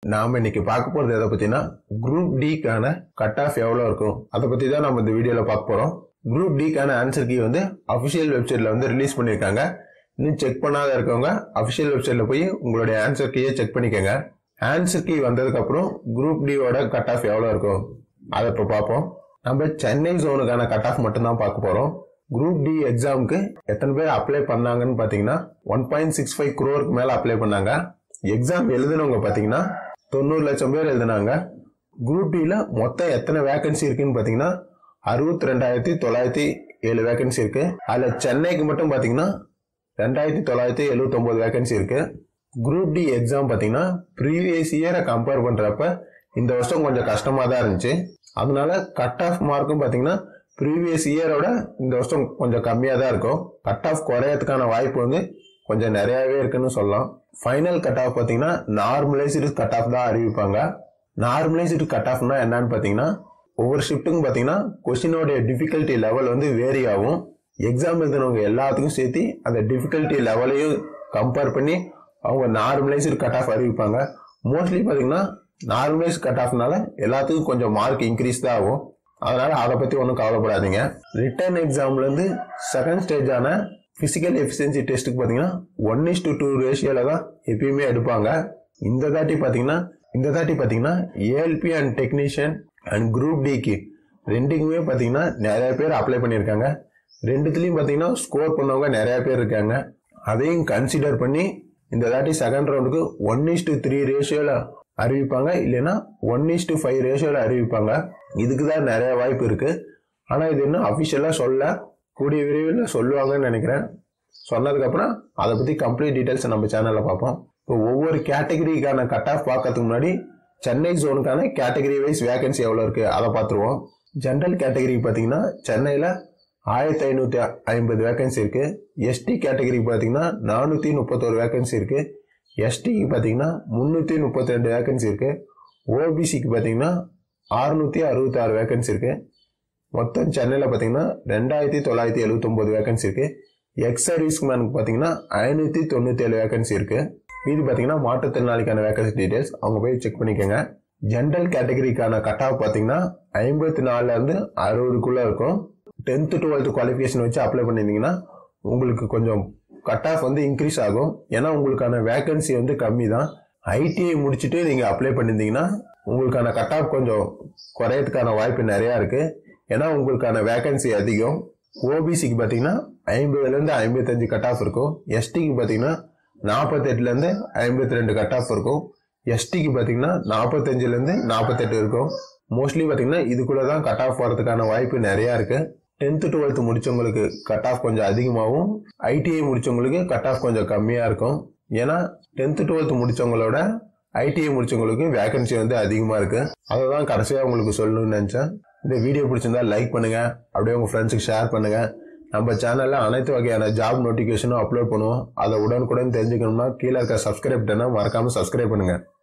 நாம இன்னைக்கு பார்க்க போறது எதை பத்தினா குரூப் டிக்கான கட் ஆஃப் எவ்வளவு இருக்கும் அதை பத்தி தான் நம்ம இந்த வீடியோல பார்க்க போறோம் குரூப் டிக்கான ஆன்சர் கீ வந்து அபிஷியல் வெப்சைட்ல வந்து ரிலீஸ் பண்ணிருக்காங்க இன்னும் செக் பண்ணாத இருக்கவங்க அபிஷியல் வெப்சைட்ல போய் உங்களுடைய ஆன்சர் கீயை செக் பண்ணிக்கோங்க ஆன்சர் கீ வந்ததுக்கு அப்புறம் குரூப் டியோட கட் ஆஃப் எவ்வளவு இருக்கும் அதை இப்போ பார்ப்போம் நம்ம சென்னை ஜோனுக்கான கட் ஆஃப் மட்டும் தான் பார்க்க போறோம் குரூப் டி எக்ஸாமுக்கு எத்தனை பேர் அப்ளை பண்ணாங்கன்னு பார்த்தீங்கன்னா ஒன் பாயிண்ட் சிக்ஸ் ஃபைவ் குரோருக்கு மேலே அப்ளை பண்ணாங்க எக்ஸாம் எழுதினவங்க பார்த்தீங்கன்னா தொண்ணூறு லட்சம் பேர் எழுதினாங்க குரூப் டியில் மொத்தம் எத்தனை வேகன்சி இருக்குன்னு பார்த்தீங்கன்னா அறுபத்தி ரெண்டாயிரத்தி தொள்ளாயிரத்தி ஏழு வேகன்சி இருக்கு அதில் சென்னைக்கு மட்டும் பார்த்தீங்கன்னா ரெண்டாயிரத்தி தொள்ளாயிரத்தி எழுபத்தொம்போது வேகன்சி இருக்கு குரூப் டி எக்ஸாம் பார்த்தீங்கன்னா ப்ரீவியஸ் இயரை கம்பேர் பண்ணுறப்ப இந்த வருஷம் கொஞ்சம் கஷ்டமாக தான் இருந்துச்சு அதனால கட் ஆஃப் மார்க்கும் பார்த்தீங்கன்னா ப்ரீவியஸ் இயரோட இந்த வருஷம் கொஞ்சம் கம்மியாக தான் இருக்கும் கட் ஆஃப் குறையறதுக்கான வாய்ப்பு வந்து கொஞ்சம் நிறையாவே இருக்குன்னு சொல்லலாம் ஃபைனல் கட் ஆஃப் பார்த்தீங்கன்னா நார்மலைஸ்டு கட் ஆஃப் தான் அறிவிப்பாங்க நார்மலைஸ்டு கட் ஆஃப்னா என்னன்னு பார்த்தீங்கன்னா ஒவ்வொரு ஷிஃப்ட்டுக்கும் பார்த்தீங்கன்னா கொஸ்டினோடைய டிஃபிகல்ட்டி லெவல் வந்து வேரி ஆகும் எக்ஸாம் எழுதினவங்க எல்லாத்துக்கும் சேர்த்து அந்த டிஃபிகல்ட்டி லெவலையும் கம்பேர் பண்ணி அவங்க நார்மலைஸ்டு கட் ஆஃப் அறிவிப்பாங்க மோஸ்ட்லி பார்த்தீங்கன்னா நார்மலைஸ் கட் ஆஃப்னால எல்லாத்துக்கும் கொஞ்சம் மார்க் இன்க்ரீஸ் தான் ஆகும் அதனால அதை பற்றி ஒன்றும் கவலைப்படாதீங்க ரிட்டர்ன் எக்ஸாம்லேருந்து செகண்ட் ஸ்டேஜான ஃபிசிக்கல் எஃபிஷியன்சி டெஸ்ட்டுக்கு பார்த்தீங்கன்னா ஒன் இஸ் டு டூ ரேஷியோவில் தான் எப்பயுமே எடுப்பாங்க இந்த தாட்டி பார்த்தீங்கன்னா இந்த தாட்டி பார்த்தீங்கன்னா ALP and technician and group டிக்கு ரெண்டுக்குமே பார்த்தீங்கன்னா நிறைய பேர் அப்ளை பண்ணியிருக்காங்க ரெண்டுத்துலேயும் பார்த்தீங்கன்னா ஸ்கோர் பண்ணவங்க நிறைய பேர் இருக்காங்க அதையும் கன்சிடர் பண்ணி இந்த தாட்டி செகண்ட் ரவுண்டுக்கு ஒன் இஸ் டு த்ரீ ரேஷியோவில் அறிவிப்பாங்க இல்லைன்னா ஒன் இஸ் டு ஃபைவ் ரேஷியோவில் அறிவிப்பாங்க இதுக்கு தான் நிறைய வாய்ப்பு இருக்கு ஆனால் இது இன்னும் அஃபிஷியலாக சொல்ல கூடிய விரைவில் சொல்லுவாங்கன்னு நினைக்கிறேன் சொன்னதுக்கப்புறம் அதை பற்றி கம்ப்ளீட் டீட்டெயில்ஸ் நம்ம சேனலில் பார்ப்போம் இப்போ ஒவ்வொரு கேட்டகரிக்கான கட் ஆஃப் பார்க்கறதுக்கு முன்னாடி சென்னை ஜோனுக்கான கேட்டகரி வைஸ் வேகன்சி எவ்வளோ இருக்குது அதை பார்த்துருவோம் ஜென்ரல் கேட்டகரி பார்த்தீங்கன்னா சென்னையில் ஆயிரத்தி ஐநூற்றி ஐம்பது வேகன்சி இருக்குது எஸ்டி கேட்டகரி பார்த்தீங்கன்னா நானூற்றி முப்பத்தோரு வேகன்சி இருக்குது எஸ்டிக்கு பார்த்தீங்கன்னா முந்நூற்றி முப்பத்தி ரெண்டு வேகன்சி இருக்குது ஓபிசிக்கு பார்த்தீங்கன்னா அறுநூற்றி அறுபத்தாறு வேகன்சி இருக்குது மொத்தம் சென்னையில் பார்த்தீங்கன்னா ரெண்டாயிரத்தி தொள்ளாயிரத்தி எழுபத்தொம்போது வேகன்சி இருக்குது எக்ஸ் சர்வீஸ் மேனுக்கு பார்த்தீங்கன்னா ஐநூற்றி தொண்ணூற்றி ஏழு வேகன்சி இருக்குது இது பார்த்தீங்கன்னா மாற்றுத்திறனாளிக்கான வேகன்சி டீடைல்ஸ் அவங்க போய் செக் பண்ணிக்கோங்க ஜென்ரல் கேட்டகரிக்கான கட் ஆஃப் பார்த்தீங்கன்னா ஐம்பத்தி நாலுலேருந்து அறுபதுக்குள்ளே இருக்கும் டென்த்து டுவெல்த்து குவாலிஃபிகேஷன் வச்சு அப்ளை பண்ணியிருந்தீங்கன்னா உங்களுக்கு கொஞ்சம் கட் ஆஃப் வந்து இன்க்ரீஸ் ஆகும் ஏன்னா உங்களுக்கான வேகன்சி வந்து கம்மி தான் ஐடிஐ முடிச்சுட்டு நீங்கள் அப்ளை பண்ணியிருந்தீங்கன்னா உங்களுக்கான கட் ஆஃப் கொஞ்சம் குறையறதுக்கான வாய்ப்பு நிறையா இருக்குது ஏன்னா உங்களுக்கான வேகன்சி அதிகம் ஓபிசிக்கு பார்த்தீங்கன்னா ஐம்பதுலேருந்து ஐம்பத்தஞ்சு கட் ஆஃப் இருக்கும் எஸ்டிக்கு பார்த்தீங்கன்னா நாற்பத்தெட்டுலேருந்து ஐம்பத்தி ரெண்டு கட் ஆஃப் இருக்கும் எஸ்டிக்கு பார்த்தீங்கன்னா நாற்பத்தஞ்சுலேருந்து நாற்பத்தெட்டு இருக்கும் மோஸ்ட்லி பார்த்தீங்கன்னா இதுக்குள்ளே தான் கட் ஆஃப் வரதுக்கான வாய்ப்பு நிறையா இருக்குது டென்த்து டுவெல்த்து முடிச்சவங்களுக்கு கட் ஆஃப் கொஞ்சம் அதிகமாகவும் ஐடிஐ முடிச்சவங்களுக்கு கட் ஆஃப் கொஞ்சம் கம்மியாக இருக்கும் ஏன்னா டென்த்து டுவெல்த்து முடிச்சவங்களோட ஐடிஐ முடிச்சவங்களுக்கு வேகன்சி வந்து அதிகமாக இருக்கு அதை தான் கடைசியாக உங்களுக்கு சொல்லணும்னு நினச்சேன் இந்த வீடியோ பிடிச்சிருந்தா லைக் பண்ணுங்க அப்படியே உங்கள் ஃப்ரெண்ட்ஸுக்கு ஷேர் பண்ணுங்க நம்ம சேனலில் அனைத்து வகையான ஜாப் நோட்டிஃபிகேஷனும் அப்லோட் பண்ணுவோம் அதை உடனுக்குடன் தெரிஞ்சுக்கணும்னா கீழே இருக்க சப்ஸ்கிரைப் பட்டனை மறக்காமல் சப்ஸ்கிரைப் பண்ணுங்கள்